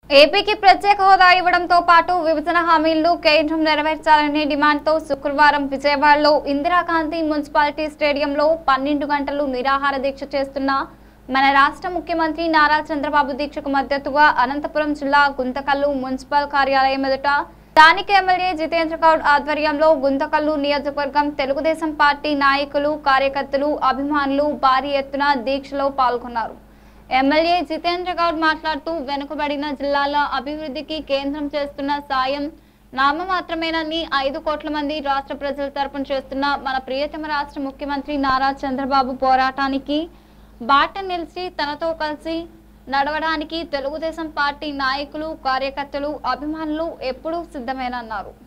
ఏపీకి ప్రత్యేక హోదా ఇవ్వడంతో పాటు విభజన హామీలను కేంద్రం నెరవేర్చాలనే డిమాండ్తో శుక్రవారం విజయవాడలో ఇందిరాగాంధీ మున్సిపాలిటీ స్టేడియంలో పన్నెండు గంటలు నిరాహార దీక్ష చేస్తున్న మన రాష్ట్ర ముఖ్యమంత్రి నారా చంద్రబాబు దీక్షకు మద్దతుగా అనంతపురం జిల్లా గుంతకల్లు మున్సిపల్ కార్యాలయం ఎదుట స్థానిక ఎమ్మెల్యే జితేంద్ర గౌడ్ ఆధ్వర్యంలో గుంతకల్లు నియోజకవర్గం తెలుగుదేశం పార్టీ నాయకులు కార్యకర్తలు అభిమానులు భారీ ఎత్తున దీక్షలో పాల్గొన్నారు ఎమ్మెల్యే జితేంద్ర గౌడ్ మాట్లాడుతూ వెనుకబడిన జిల్లాల అభివృద్ధికి కేంద్రం చేస్తున్న సాయం నామమాత్రమేనని ఐదు కోట్ల మంది రాష్ట్ర ప్రజల తరపున చేస్తున్న మన ప్రియతమ రాష్ట్ర ముఖ్యమంత్రి నారా చంద్రబాబు పోరాటానికి బాట నిలిచి తనతో కలిసి నడవడానికి తెలుగుదేశం పార్టీ నాయకులు కార్యకర్తలు అభిమానులు ఎప్పుడూ సిద్ధమేనన్నారు